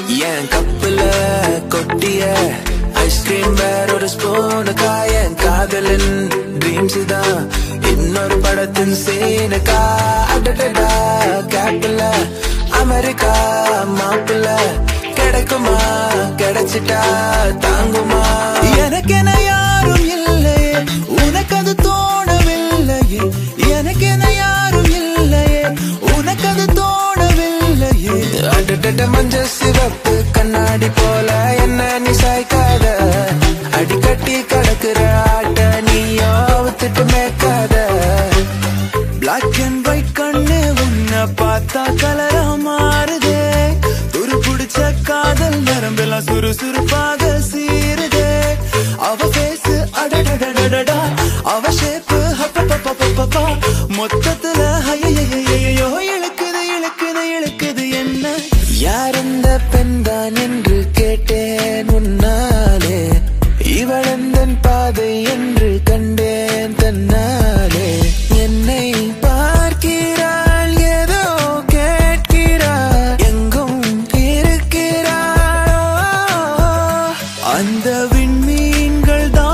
என் கப்புல கொட்டிய ஐஸ்கிரீம் வேற ஒரு ஸ்பூனுக்கா என் காதலின் ட்ரீம்ஸ் தான் இன்னொரு படத்தின் சீனுக்கா அடடடா கேப்பில் அமெரிக்கா மாப்பிள்ள கிடைக்குமா கிடைச்சிட்டா தாங்குமா எனக்கென யாரும் இல்லையே உனக்கு அது தோணவில்லையே எனக்கென யாரும் இல்லையே உனக்கு அது தோணவில்லையே அடடட மஞ்ச சிவப்பு கண்ணாடி போல என்ன நீ சாய்க்காத அடிக்கட்டி கடக்குற ஆட்ட நீயோ வித்துட்டு மேய்க்காத பிளாக் அண்ட் ஒயிட் கண்ணு உன்னை பார்த்தா கலரா மாறுதே துரு பிடிச்ச காதல் நரம்பெல்லாம் சுறுசுறுப்பாக சீருதே அவ பேசு அடடடடடடா அவ ஷேப்பு ஹப்பப்பப்பப்பப்பா மொத்தத்துல ஐயையையையோ இழுக்குது இழுக்குது இழுக்குது என்ன யார் இந்த பெண்தான் என்று கேட்டேன் உன்னாலே இவளந்தன் பாதை என்று கண்டேன் தன்னாலே என்னை பார்க்கிறாள் ஏதோ கேட்கிறாள் எங்கும் இருக்கிறாளோ அந்த விண்மீன்கள் தான்